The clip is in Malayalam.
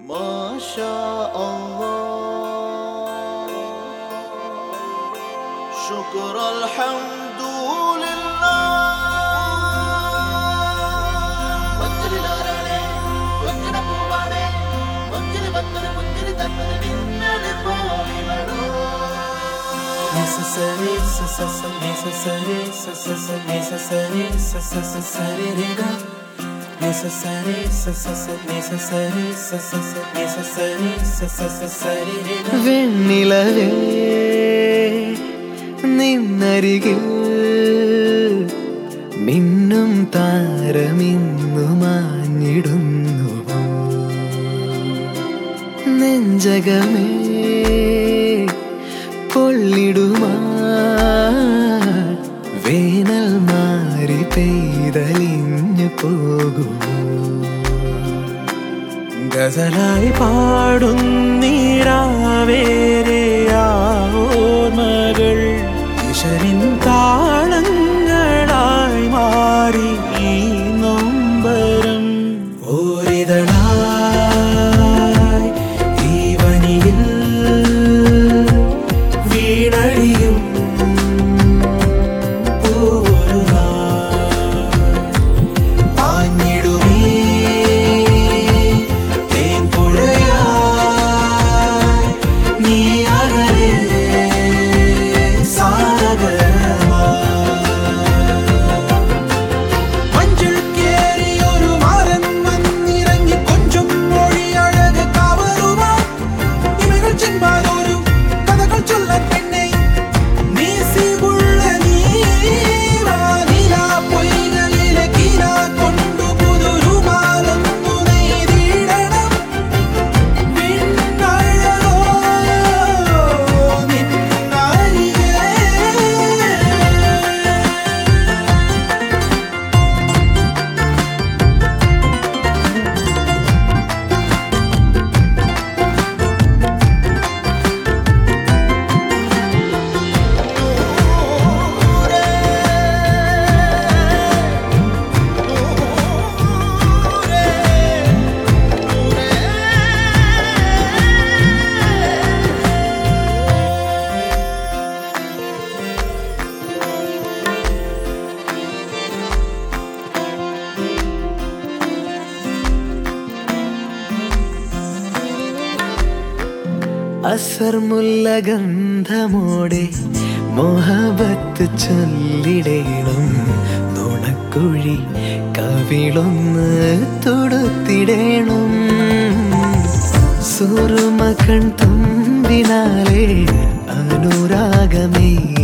ما شاء الله شكر الحمد لله ഒത്തിരി ലോരാണേ ഒത്തിരി പൂവാണേ ഒത്തിരി പത്തൊരു പുത്തിരി തത്തൊരു മിന്നല് പോലിവളോ Necessary, sa sa sa necessary, sa sa sa necessary, sa sa sa saririga. Necessary, sa sa sa necessary, sa sa sa necessary, sa sa sa saririga. വെണ്ണിലവേ നിന്നരികിൽ മിന്നും താരമിന്നു മാഞ്ഞിടുന്നുവോ നെഞ്ചകമേ പൊള്ളിടുമാ വേനൽ മാറി പെയ്തലിഞ്ഞു പോകുമോ ഗസലായി പാടുന്നീരാവേരെ ആ ഓർമ്മകൾ ഈശ്വരിൻ താളങ്ങളായി മാറി ഈ നൊമ്പരം ഓരിതളായി ഈ വനിയിൽ വീണടിയും പൂവൊരു നാൾ പാഞ്ഞിടുമേ തേൻപുഴയായി നീ അകലെ മഞ്ചിൽ കേറിയൊരു മാരൻ വന്നിറങ്ങി കൊഞ്ചും മൊഴി അഴക് കവറുവാൻ ഇവകൾ ചെമ്പാതൊരു കഥകൾ ചൊല്ലാൻ പെണ്ണെ നീസിവുള്ള നീവാ നിലാ പൊയ്കയിലെ കിനാ കൊണ്ടു പുതുരുമാലൊന്നു നെയ്തിടണം വിണ്ണഴകോ നിന്നരികെ അസർമുല്ല ഗന്ധമോടെ മോഹബത്ത് ചൊല്ലിടേണം നുണക്കുഴി കവിളൊന്ന് തൊടുത്തിടേണം സുറുമകൺ തുമ്പിനാലെ അനുരാഗമേ